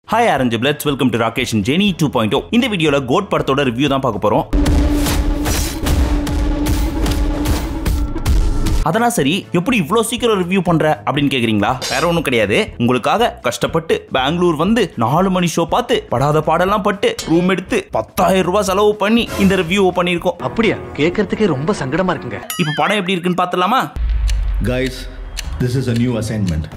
Hi orange bloods welcome to Rakesh ஜெனி two point இந்த வீடியோல கோட் படத்தோட ரிவ்யூ தான் பார்க்க போறோம் அதெல்லாம் சரி எப்படி இவ்வளோ சீக்கிரம் ரிவ்யூ பண்ற அப்படின்னு கேக்குறீங்களா வேற ஒன்றும் கிடையாது உங்களுக்காக கஷ்டப்பட்டு பெங்களூர் வந்து நாலு மணி ஷோ பார்த்து படாத பாடெல்லாம் பட்டு ரூம் எடுத்து பத்தாயிரம் ரூபாய் செலவு பண்ணி இந்த ரிவ்யூ பண்ணியிருக்கோம் அப்படியா கேட்கறதுக்கே ரொம்ப சங்கடமா இருக்குங்க இப்போ படம் எப்படி இருக்குன்னு பார்த்துலாமா Guys, this is a new assignment.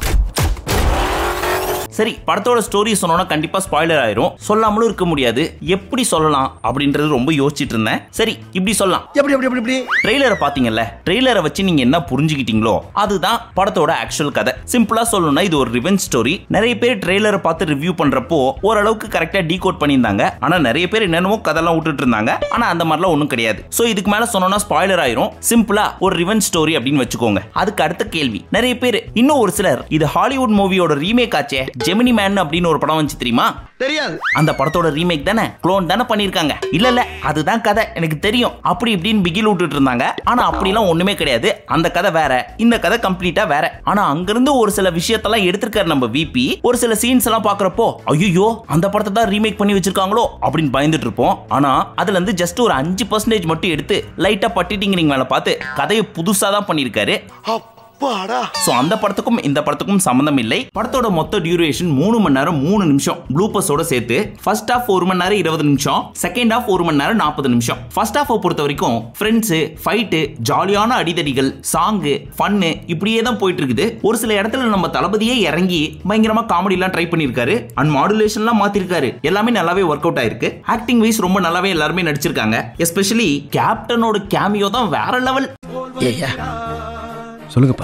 சரி படத்தோட ஸ்டோரி சொன்னோன்னா கண்டிப்பா ஸ்பாய்லர் ஆயிரும் சொல்லாமலும் இருக்க முடியாது எப்படி சொல்லலாம் அப்படின்றது ரொம்ப யோசிச்சுட்டு இருந்தேன் சரி இப்படி சொல்லலாம் எப்படி எப்படி எப்படி எப்படி ட்ரெய்லரை பாத்தீங்கல்ல ட்ரெய்லரை வச்சு நீங்க என்ன புரிஞ்சுக்கிட்டீங்களோ அதுதான் படத்தோட ஆக்சுவல் கதை சிம்பிளா சொல்லணும்னா இது ஒரு ரிவெஞ்ச் ஸ்டோரி நிறைய பேர் ட்ரெய்லரை பார்த்து ரிவ்யூ பண்றப்போ ஓரளவுக்கு கரெக்டா டீகோட் பண்ணியிருந்தாங்க ஆனா நிறைய பேர் என்னென்னமோ கதெல்லாம் விட்டுட்டு இருந்தாங்க ஆனா அந்த மாதிரிலாம் ஒன்றும் கிடையாது சோ இதுக்கு மேல சொன்னோம்னா ஸ்பாய்லர் ஆயிரும் சிம்பிளா ஒரு ரிவெஞ்ச் ஸ்டோரி அப்படின்னு வச்சுக்கோங்க அதுக்கு அடுத்த கேள்வி நிறைய பேர் இன்னும் ஒரு சிலர் இது ஹாலிவுட் மூவியோட ரீமேக் ஆச்சே ஜெமினி மேன் அப்படின்னு ஒரு படம் வந்துச்சு தெரியுமா தெரியாது அந்த படத்தோட ரீமேக் தானே க்ளோன் தானே பண்ணிருக்காங்க இல்ல இல்ல அதுதான் கதை எனக்கு தெரியும் அப்படி இப்படின்னு பிகில் விட்டுட்டு இருந்தாங்க ஆனா அப்படிலாம் ஒண்ணுமே கிடையாது அந்த கதை வேற இந்த கதை கம்ப்ளீட்டா வேற ஆனா அங்கிருந்து ஒரு சில விஷயத்தெல்லாம் எடுத்திருக்காரு நம்ம விபி ஒரு சில சீன்ஸ் எல்லாம் பாக்குறப்போ ஐயோ அந்த படத்தை தான் ரீமேக் பண்ணி வச்சிருக்காங்களோ அப்படின்னு பயந்துட்டு இருப்போம் ஆனா அதுல இருந்து ஜஸ்ட் ஒரு அஞ்சு பர்சன்டேஜ் மட்டும் எடுத்து லைட்டா பட்டிட்டிங்கிறீங்க மேல பார்த்து கதையை புதுசா தான் பண்ணிருக்காரு அப்பாடா சோ அந்த படத்துக்கும் இந்த படத்துக்கும் சம்பந்தம் இல்லை படத்தோட மொத்த டியூரேஷன் மூணு மணி நேரம் மூணு நிமிஷம் ப்ளூப்பர்ஸோட சேர்த்து ஃபர்ஸ்ட் ஹாஃப் ஒரு மணி நேரம் இருபது நிமிஷம் செகண்ட் ஹாஃப் ஒரு மணி நேரம் நாற்பது நிமிஷம் ஃபர்ஸ்ட் ஹாஃப் பொறுத்த வரைக்கும் ஃப்ரெண்ட்ஸ் ஃபைட்டு ஜாலியான அடிதடிகள் சாங்கு ஃபன்னு இப்படியே தான் போயிட்டு இருக்குது ஒரு சில இடத்துல நம்ம தளபதியே இறங்கி பயங்கரமா காமெடி எல்லாம் ட்ரை பண்ணிருக்காரு அண்ட் மாடுலேஷன்லாம் மாத்திருக்காரு எல்லாமே நல்லாவே ஒர்க் அவுட் ஆயிருக்கு ஆக்டிங் வைஸ் ரொம்ப நல்லாவே எல்லாருமே நடிச்சிருக்காங்க எஸ்பெஷலி கேப்டனோட கேமியோ தான் வேற லெவல் ஐயா சொல்லுங்கப்பா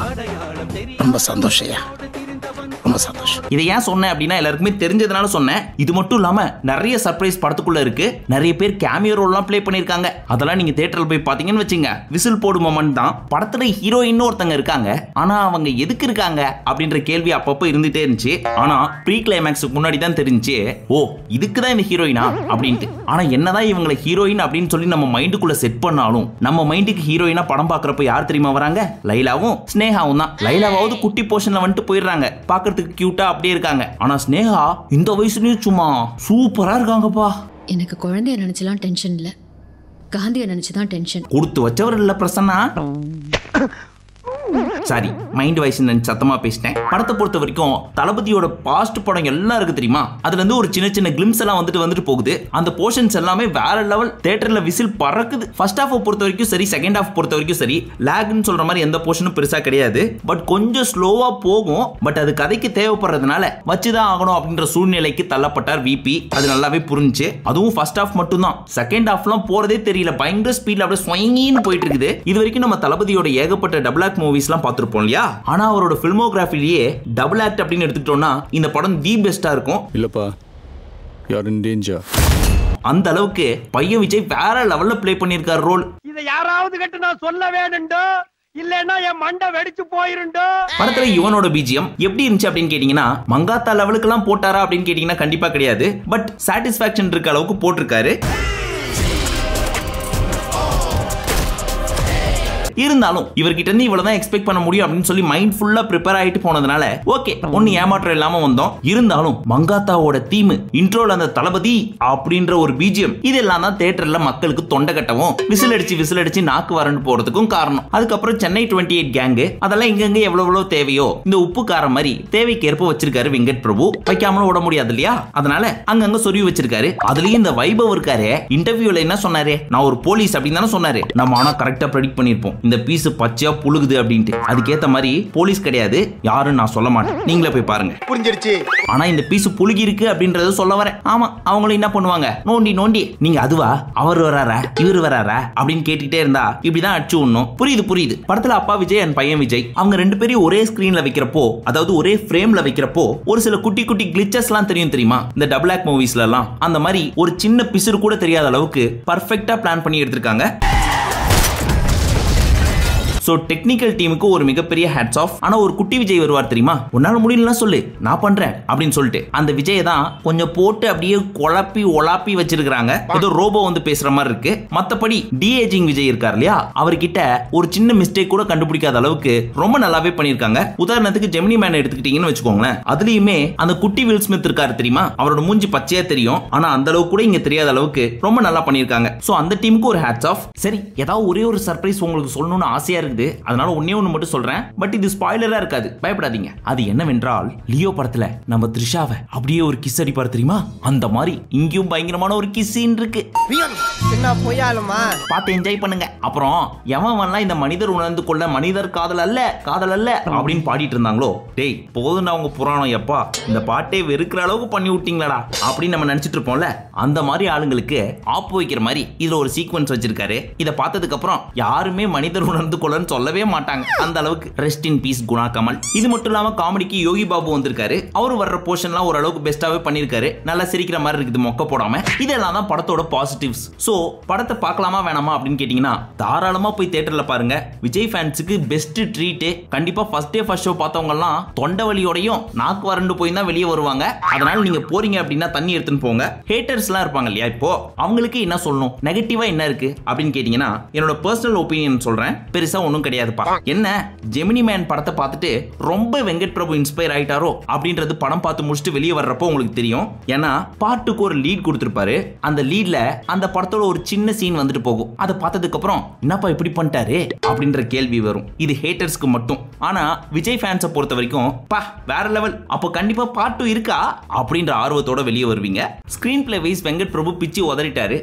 ரொம்ப சந்தோஷம்யா ரொம்ப சந்தோஷம் இதை ஏன் சொன்னேன் அப்படின்னா எல்லாருக்குமே தெரிஞ்சதுனால சொன்னேன் இது மட்டும் இல்லாம நிறைய சர்ப்ரைஸ் படத்துக்குள்ள இருக்கு நிறைய பேர் கேமியோ ரோல்லாம் ப்ளே பண்ணிருக்காங்க அதெல்லாம் நீங்க தியேட்டர்ல போய் பாத்தீங்கன்னு வச்சுங்க விசில் போடு மொமெண்ட் தான் படத்துல ஹீரோயின் ஒருத்தங்க இருக்காங்க ஆனா அவங்க எதுக்கு இருக்காங்க அப்படின்ற கேள்வி அப்பப்போ இருந்துட்டே இருந்துச்சு ஆனா ப்ரீ கிளைமேக்ஸுக்கு முன்னாடி தான் தெரிஞ்சு ஓ இதுக்கு தான் இந்த ஹீரோயினா அப்படின்ட்டு ஆனா என்னதான் இவங்களை ஹீரோயின் அப்படின்னு சொல்லி நம்ம மைண்டுக்குள்ள செட் பண்ணாலும் நம்ம மைண்டுக்கு ஹீரோயினா படம் பார்க்கறப்ப யார் தெரியுமா வராங்க லைலாவும் ஸ்னேகாவும் தான் லைலாவாவது குட்டி போர்ஷன்ல வந்துட்டு போயிடுறாங்க பார்க்கறதுக்கு கியூட்டா அப்படியே இருக்காங்க ஆனா ஸ்னேகா இந்த வயசுலயும் சும்மா சூப்பரா இருக்காங்கப்பா எனக்கு குழந்தைய நினைச்சலாம் டென்ஷன் இல்ல காந்திய நினைச்சுதான் டென்ஷன் கொடுத்து வச்சவர் இல்ல பிரசன்னா சாரி மைண்ட் வாய்ஸ் நினைச்சு சத்தமா பேசிட்டேன் படத்தை பொறுத்த வரைக்கும் தளபதியோட பாஸ்ட் படம் எல்லாம் இருக்கு தெரியுமா அதுல இருந்து ஒரு சின்ன சின்ன கிளிம்ஸ் எல்லாம் வந்துட்டு வந்துட்டு போகுது அந்த போர்ஷன்ஸ் எல்லாமே வேற லெவல் தியேட்டர்ல விசில் பறக்குது ஃபர்ஸ்ட் ஹாஃப் பொறுத்த வரைக்கும் சரி செகண்ட் ஹாஃப் பொறுத்த வரைக்கும் சரி லேக்னு சொல்ற மாதிரி எந்த போர்ஷனும் பெருசா கிடையாது பட் கொஞ்சம் ஸ்லோவா போகும் பட் அது கதைக்கு தேவைப்படுறதுனால வச்சுதான் ஆகணும் அப்படின்ற சூழ்நிலைக்கு தள்ளப்பட்டார் விபி அது நல்லாவே புரிஞ்சு அதுவும் ஃபர்ஸ்ட் ஹாஃப் மட்டும்தான் செகண்ட் ஹாஃப்லாம் போறதே தெரியல பயங்கர ஸ்பீட்ல அப்படியே ஸ்வங்கின்னு போயிட்டு இருக்குது இது வரைக்கும் நம்ம தளபதியோட ஏகப்பட்ட டபுள் ஆக்ட் மூவிஸ்லாம் பார்த்திருப்போம் இல்லையா ஆனா அவரோட ஃபில்மோகிராஃபிலேயே டபுள் ஆக்ட் அப்படின்னு எடுத்துக்கிட்டோம்னா இந்த படம் தி பெஸ்டா இருக்கும் இல்லப்பா யார் இன் டேஞ்சர் அந்த அளவுக்கு பையன் விஜய் வேற லெவல்ல ப்ளே பண்ணியிருக்காரு ரோல் இதை யாராவது கிட்ட நான் சொல்ல வேணுண்டோ இல்லைன்னா என் மண்டை வெடிச்சு போயிருண்டோ படத்துல இவனோட பிஜிஎம் எப்படி இருந்துச்சு அப்படின்னு கேட்டீங்கன்னா மங்காத்தா லெவலுக்கு எல்லாம் போட்டாரா அப்படின்னு கேட்டீங்கன்னா கண்டிப்பா கிடையாது பட் சாட்டிஸ்பாக்சன் இருக்க அளவுக்கு போட்டிருக்காரு இருந்தாலும் இவர்கிட்ட இருந்து இவ்வளவுதான் எக்ஸ்பெக்ட் பண்ண முடியும் அப்படின்னு சொல்லி மைண்ட் ஃபுல்லா ப்ரிப்பேர் ஆயிட்டு போனதுனால ஓகே ஒன்னு ஏமாற்றம் இல்லாம வந்தோம் இருந்தாலும் மங்காத்தாவோட தீம் இன்ட்ரோல அந்த தளபதி அப்படின்ற ஒரு பிஜிஎம் இதெல்லாம் தான் தியேட்டர்ல மக்களுக்கு தொண்டை கட்டவும் விசில் அடிச்சு விசில் அடிச்சு நாக்கு வறண்டு போறதுக்கும் காரணம் அதுக்கப்புறம் சென்னை டுவெண்ட்டி எயிட் கேங்கு அதெல்லாம் எங்கெங்க எவ்வளவு எவ்வளவு தேவையோ இந்த உப்பு காரம் மாதிரி தேவைக்கு ஏற்ப வச்சிருக்காரு வெங்கட் பிரபு வைக்காமலும் விட முடியாது இல்லையா அதனால அங்கங்க சொருவி வச்சிருக்காரு அதுலயும் இந்த வைபவ் இருக்காரு இன்டர்வியூல என்ன சொன்னாரு நான் ஒரு போலீஸ் அப்படின்னு தானே சொன்னாரு நம்ம ஆனா கரெக்டா ப்ரெடிக்ட் பண்ணிருப்போம் இந்த பீஸ் பச்சையா புழுகுது அப்படின்ட்டு அதுக்கேத்த மாதிரி போலீஸ் கிடையாது யாருன்னு நான் சொல்ல மாட்டேன் நீங்களே போய் பாருங்க புரிஞ்சிருச்சு ஆனா இந்த பீஸ் புழுகி இருக்கு அப்படின்றத சொல்ல வரேன் ஆமா அவங்களும் என்ன பண்ணுவாங்க நோண்டி நோண்டி நீங்க அதுவா அவர் வராரா இவர் வராரா அப்படின்னு கேட்டுக்கிட்டே இருந்தா இப்படிதான் அடிச்சு விடணும் புரியுது புரியுது படத்துல அப்பா விஜய் அண்ட் பையன் விஜய் அவங்க ரெண்டு பேரையும் ஒரே ஸ்கிரீன்ல வைக்கிறப்போ அதாவது ஒரே ஃப்ரேம்ல வைக்கிறப்போ ஒரு சில குட்டி குட்டி கிளிச்சஸ் எல்லாம் தெரியும் தெரியுமா இந்த டபுள் ஆக் மூவிஸ்ல எல்லாம் அந்த மாதிரி ஒரு சின்ன பிசுறு கூட தெரியாத அளவுக்கு பர்ஃபெக்டா பிளான் பண்ணி எடுத்திருக்காங்க சோ டெக்னிக்கல் டீமுக்கு ஒரு மிகப்பெரிய ஹேட்ஸ் ஆஃப் ஆனா ஒரு குட்டி விஜய் வருவார் தெரியுமா உன்னால முடியலன்னா சொல்லு நான் பண்றேன் அப்படின்னு சொல்லிட்டு அந்த விஜயை தான் கொஞ்சம் போட்டு அப்படியே குழப்பி ஒலாப்பி வச்சிருக்காங்க ஏதோ ரோபோ வந்து பேசுற மாதிரி இருக்கு மத்தபடி டிஏஜிங் விஜய் இருக்கார் இல்லையா அவர்கிட்ட ஒரு சின்ன மிஸ்டேக் கூட கண்டுபிடிக்காத அளவுக்கு ரொம்ப நல்லாவே பண்ணிருக்காங்க உதாரணத்துக்கு ஜெமினி மேன் எடுத்துக்கிட்டீங்கன்னு வச்சுக்கோங்களேன் அதுலயுமே அந்த குட்டி வில் ஸ்மித் இருக்காரு தெரியுமா அவரோட மூஞ்சி பச்சையா தெரியும் ஆனா அந்த அளவுக்கு கூட இங்க தெரியாத அளவுக்கு ரொம்ப நல்லா பண்ணிருக்காங்க சோ அந்த டீமுக்கு ஒரு ஹேட்ஸ் ஆஃப் சரி ஏதாவது ஒரே ஒரு சர்ப்ரைஸ் உங்களுக்கு சொல்லணும்னு ஆசையா இருக்குது அதனால ஒன்னே ஒன்று மட்டும் சொல்றேன் பட் இது ஸ்பாய்லரா இருக்காது பயப்படாதீங்க அது என்னவென்றால் லியோ படத்துல நம்ம த்ரிஷாவை அப்படியே ஒரு கிஸ் அடிப்பார் தெரியுமா அந்த மாதிரி இங்கேயும் பயங்கரமான ஒரு கிஸ் சீன் இருக்கு என்ன பொய்யாலுமா பார்த்து என்ஜாய் பண்ணுங்க அப்புறம் எவன்லாம் இந்த மனிதர் உணர்ந்து கொள்ள மனிதர் காதல் அல்ல காதல் அல்ல அப்படின்னு பாடிட்டு இருந்தாங்களோ டேய் போதும்டா உங்க புராணம் எப்பா இந்த பாட்டே வெறுக்கிற அளவுக்கு பண்ணி விட்டீங்களாடா அப்படின்னு நம்ம நினைச்சிட்டு இருப்போம்ல அந்த மாதிரி ஆளுங்களுக்கு ஆப்பு வைக்கிற மாதிரி இதுல ஒரு சீக்வன்ஸ் வச்சிருக்காரு இதை பார்த்ததுக்கு அப்புறம் யாருமே மனிதர் உணர்ந்து கொள்ளன்னு சொல்லவே மாட்டாங்க அந்த அளவுக்கு rest in peace Guna Kamal இது மட்டும் இல்லாம காமெடிக்கு யோகி பாபு வந்திருக்காரு அவரு வர்ற போர்ஷன்லாம் ஓரளவுக்கு பெஸ்ட்டாவே பண்ணிருக்காரு நல்லா சிரிக்கிற மாதிரி இருக்குது மொக்க போடாம இதெல்லாம் தான் படத்தோட பாசிட்டிவ்ஸ் சோ படத்தை பார்க்கலாமா வேணாமா அப்படின்னு கேட்டீங்கன்னா தாராளமா போய் தியேட்டர்ல பாருங்க விஜய் ஃபேன்ஸுக்கு பெஸ்ட் ட்ரீட் கண்டிப்பா ஃபர்ஸ்ட் டே ஃபர்ஸ்ட் ஷோ பார்த்தவங்க எல்லாம் தொண்டை வலியோடையும் நாக்கு வறண்டு போய் தான் வெளியே வருவாங்க அதனால நீங்க போறீங்க அப்படின்னா தண்ணி எடுத்துன்னு போங்க ஹேட்டர்ஸ்லாம் இருப்பாங்க இல்லையா இப்போ அவங்களுக்கு என்ன சொல்லணும் நெகட்டிவா என்ன இருக்கு அப்படின்னு கேட்டீங்கன்னா என்னோட பர்சனல் ஒப்பீனியன் சொல்றேன் பெருசா ஒன்றும் கிடையாதுப்பா என்ன ஜெமினி மேன் படத்தை பார்த்துட்டு ரொம்ப வெங்கட் பிரபு இன்ஸ்பயர் ஆயிட்டாரோ அப்படின்றது படம் பார்த்து முடிச்சுட்டு வெளியே வர்றப்போ உங்களுக்கு தெரியும் ஏன்னா பாட்டுக்கு ஒரு லீட் கொடுத்துருப்பாரு அந்த லீட்ல அந்த படத்தோட ஒரு சின்ன சீன் வந்துட்டு போகும் அதை பார்த்ததுக்கு அப்புறம் என்னப்பா இப்படி பண்ணிட்டாரு அப்படின்ற கேள்வி வரும் இது ஹேட்டர்ஸ்க்கு மட்டும் ஆனா விஜய் ஃபேன்ஸை பொறுத்த வரைக்கும் பா வேற லெவல் அப்போ கண்டிப்பா பார்ட் டூ இருக்கா அப்படின்ற ஆர்வத்தோட வெளியே வருவீங்க screenplay wise Venkat Prabhu பிச்சு உதறிட்டாரு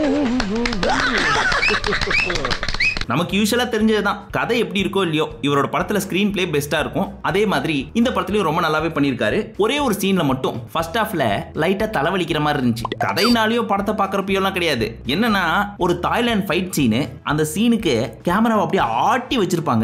நமக்கு யூஸ்வலா தெரிஞ்சதுதான் கதை எப்படி இருக்கோ இல்லையோ இவரோட படத்துல ஸ்கிரீன் பிளே பெஸ்டா இருக்கும் அதே மாதிரி இந்த படத்துலயும் ரொம்ப நல்லாவே பண்ணியிருக்காரு ஒரே ஒரு சீன்ல மட்டும் ஃபர்ஸ்ட் ஹாஃப்ல லைட்டா தலைவலிக்கிற மாதிரி இருந்துச்சு கதைனாலயோ படத்தை பாக்குறப்பயோலாம் கிடையாது என்னன்னா ஒரு தாய்லாந்து ஃபைட் சீனு அந்த சீனுக்கு கேமராவை அப்படியே ஆட்டி வச்சிருப்பாங்க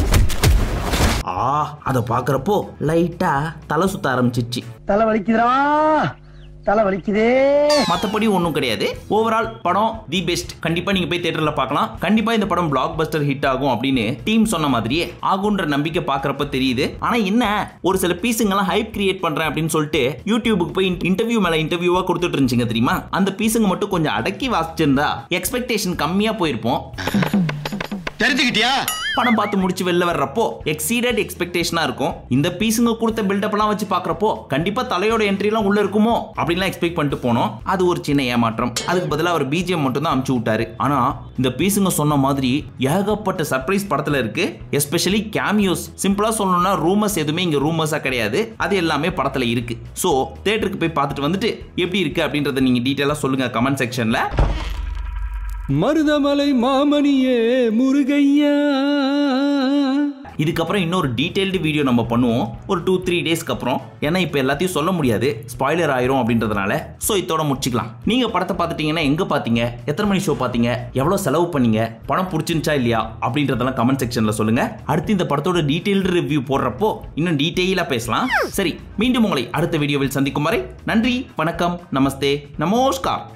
ஆ அதை பார்க்கறப்போ லைட்டா தலை சுத்த ஆரம்பிச்சிச்சு தலை வலிக்குதுடா தலை வலிக்குதே மற்றபடி ஒன்றும் கிடையாது ஓவரால் படம் தி பெஸ்ட் கண்டிப்பா நீங்க போய் தியேட்டர்ல பார்க்கலாம் கண்டிப்பா இந்த படம் பிளாக் பஸ்டர் ஹிட் ஆகும் அப்படின்னு டீம் சொன்ன மாதிரியே ஆகுன்ற நம்பிக்கை பார்க்கறப்ப தெரியுது ஆனா என்ன ஒரு சில பீஸுங்கெல்லாம் ஹைப் கிரியேட் பண்றேன் அப்படின்னு சொல்லிட்டு யூடியூபுக்கு போய் இன்டர்வியூ மேல இன்டர்வியூவா கொடுத்துட்டு இருந்துச்சுங்க தெரியுமா அந்த பீஸுங்க மட்டும் கொஞ்சம் அடக்கி வாசிச்சிருந்தா எக்ஸ்பெக்டேஷன் கம்மியா போயிருப்போம் தெரிஞ்சுக்கிட்டியா படம் பார்த்து முடிச்சு வெளில வர்றப்போ எக்ஸீடட் எக்ஸ்பெக்டேஷனா இருக்கும் இந்த பீஸுங்க கொடுத்த பில்டப்லாம் வச்சு பார்க்கறப்போ கண்டிப்பா தலையோட என்ட்ரிலாம் உள்ள இருக்குமோ அப்படின்லாம் எக்ஸ்பெக்ட் பண்ணிட்டு போனோம் அது ஒரு சின்ன ஏமாற்றம் அதுக்கு பதிலாக அவர் பிஜிஎம் மட்டும் தான் அமுச்சு விட்டாரு ஆனா இந்த பீஸுங்க சொன்ன மாதிரி ஏகப்பட்ட சர்ப்ரைஸ் படத்துல இருக்கு எஸ்பெஷலி கேமியோஸ் சிம்பிளா சொல்லணும்னா ரூமர்ஸ் எதுவுமே இங்க ரூமர்ஸா கிடையாது அது எல்லாமே படத்துல இருக்கு ஸோ தேட்டருக்கு போய் பார்த்துட்டு வந்துட்டு எப்படி இருக்கு அப்படின்றத நீங்க டீட்டெயிலாக சொல்லுங்க கமெண்ட் செக்ஷன்ல மருதமலை மாமணியே முருகையா இதுக்கப்புறம் இன்னொரு டீடைல்டு வீடியோ நம்ம பண்ணுவோம் ஒரு டூ த்ரீ டேஸ்க்கு அப்புறம் ஏன்னா இப்போ எல்லாத்தையும் சொல்ல முடியாது ஸ்பாய்லர் ஆயிரும் அப்படின்றதுனால ஸோ இதோட முடிச்சுக்கலாம் நீங்க படத்தை பார்த்துட்டீங்கன்னா எங்க பார்த்தீங்க எத்தனை மணி ஷோ பார்த்தீங்க எவ்வளோ செலவு பண்ணீங்க படம் பிடிச்சிருந்துச்சா இல்லையா அப்படின்றதெல்லாம் கமெண்ட் செக்ஷன்ல சொல்லுங்க அடுத்து இந்த படத்தோட டீடைல்டு ரிவ்யூ போடுறப்போ இன்னும் டீட்டெயிலாக பேசலாம் சரி மீண்டும் உங்களை அடுத்த வீடியோவில் சந்திக்கும் வரை நன்றி வணக்கம் நமஸ்தே நமோஸ்கார்